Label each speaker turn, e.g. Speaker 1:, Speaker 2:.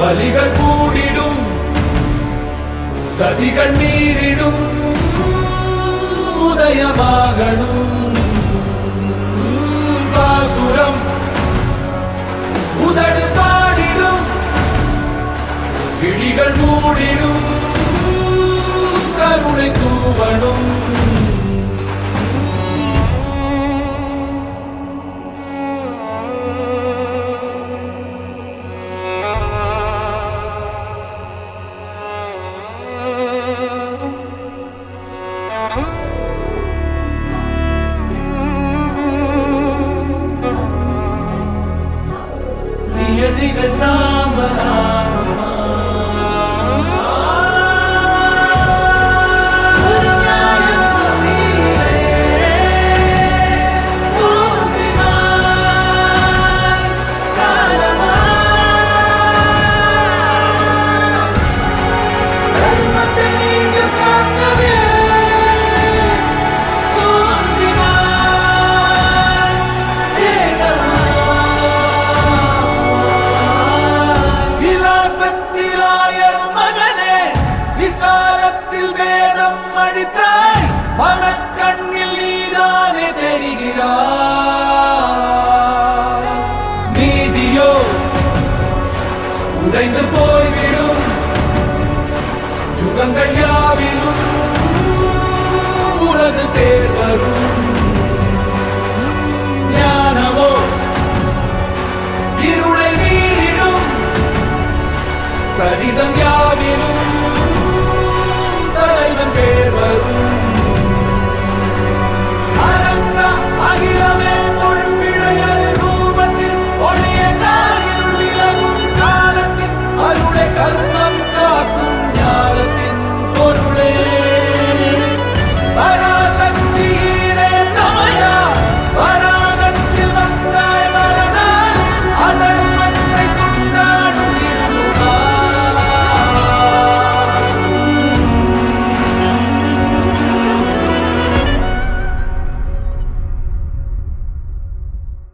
Speaker 1: பலிகள் கூடிடும் சதிகள் மீறிடும் உதயமாகணும் பாசுரம் உதடு பாடிடும் கிளிகள் மூடிடும் கருணை தூவணும் நியதிகள் சாம்பலாகுமா ஒரு நியாயம் நீரே தோன்றினாய் காலமாய் தர்மத்தை நீங்க காக்கவே தோன்றினாய் தேகமாய் விலாசத்திலாயர் மகனே விசாலத்தில் வேதம் அழித்தாய் மனக்கண்ணில் நீதானே தெரிகிறாய் நீதியோ உடைந்து போய்விடும் யுகங்கள் யாவிலும் உலகு தேர் வரும் ஞானமோ இருளை மீறிடும் சரிதம் யாவிலும் தலைவன் பேர் வரும் அரங்கா அகிலமே பொழுப்பிழையது ரூபத்தில் ஒளிய காரிருள் விலகும் காலத்தில் அருளை கருண